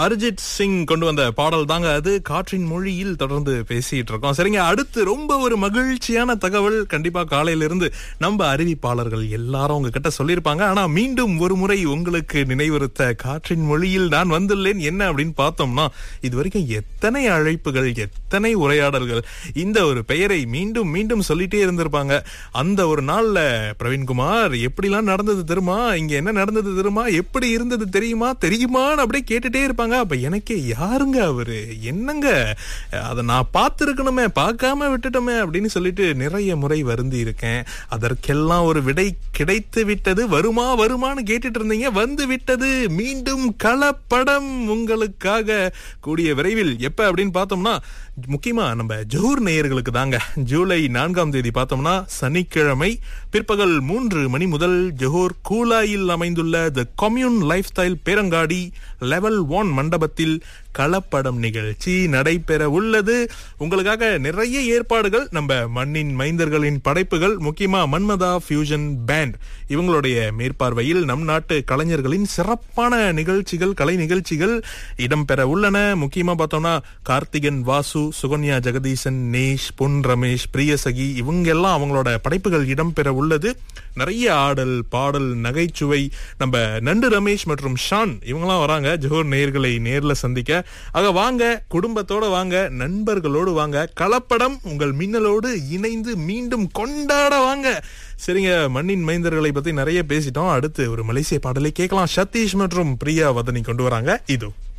அரிஜித் சிங் கொண்டு வந்த பாடல் தாங்க அது காற்றின் மொழியில் தொடர்ந்து பேசிட்டு இருக்கோம் சரிங்க அடுத்து ரொம்ப ஒரு மகிழ்ச்சியான தகவல் கண்டிப்பா காலையில இருந்து நம்ம அறிவிப்பாளர்கள் எல்லாரும் உங்ககிட்ட சொல்லியிருப்பாங்க ஆனா மீண்டும் ஒரு முறை உங்களுக்கு நினைவுறுத்த காற்றின் மொழியில் நான் வந்துள்ளேன் என்ன அப்படின்னு பார்த்தோம்னா இது வரைக்கும் எத்தனை அழைப்புகள் எத்தனை உரையாடல்கள் இந்த ஒரு பெயரை மீண்டும் மீண்டும் சொல்லிட்டே இருந்திருப்பாங்க அந்த ஒரு நாள்ல பிரவீன்குமார் எப்படிலாம் நடந்தது தெரியுமா இங்க என்ன நடந்தது தெரியுமா எப்படி இருந்தது தெரியுமா தெரியுமான்னு அப்படியே கேட்டுட்டே இருப்பாங்க அப்ப எனக்கே யாருங்க அவரு என்னங்க அதை நான் பார்த்திருக்கணுமே பார்க்காம விட்டுட்டோமே அப்படின்னு சொல்லிட்டு நிறைய முறை வருந்தி இருக்கேன் அதற்கெல்லாம் ஒரு விடை கிடைத்து விட்டது வருமா வருமான்னு கேட்டுட்டு இருந்தீங்க வந்து விட்டது மீண்டும் கலப்படம் உங்களுக்காக கூடிய விரைவில் எப்ப அப்படின்னு பார்த்தோம்னா முக்கியமா நம்ம ஜோர் நேயர்களுக்கு தாங்க ஜூலை நான்காம் தேதி பார்த்தோம்னா சனிக்கிழமை பிற்பகல் மூன்று மணி முதல் ஜோஹர் கூலாயில் அமைந்துள்ள த கம்யூன் லைஃப் ஸ்டைல் பேரங்காடி லெவல் ஒன் மண்டபத்தில் கலப்படம் நிகழ்ச்சி நடைபெற உள்ளது உங்களுக்காக நிறைய ஏற்பாடுகள் நம்ம மண்ணின் மைந்தர்களின் படைப்புகள் முக்கியமா மன்மதா ஃபியூஷன் பேண்ட் இவங்களுடைய மேற்பார்வையில் நம் நாட்டு கலைஞர்களின் சிறப்பான நிகழ்ச்சிகள் கலை நிகழ்ச்சிகள் இடம்பெற உள்ளன முக்கியமா பார்த்தோம்னா கார்த்திகன் வாசு சுகன்யா ஜெகதீசன் நேஷ் பொன் ரமேஷ் பிரியசகி இவங்க எல்லாம் அவங்களோட படைப்புகள் இடம்பெற உள்ளது நிறைய ஆடல் பாடல் நகைச்சுவை நம்ம நண்டு ரமேஷ் மற்றும் ஷான் இவங்கெல்லாம் வராங்க ஜோஹர் நேயர்களை நேர்ல சந்திக்க ஆக வாங்க குடும்பத்தோட வாங்க நண்பர்களோடு வாங்க கலப்படம் உங்கள் மின்னலோடு இணைந்து மீண்டும் கொண்டாட வாங்க சரிங்க மண்ணின் மைந்தர்களை பத்தி நிறைய பேசிட்டோம் அடுத்து ஒரு மலேசிய பாடலை கேட்கலாம் சதீஷ் மற்றும் பிரியா வதனி கொண்டு வராங்க இது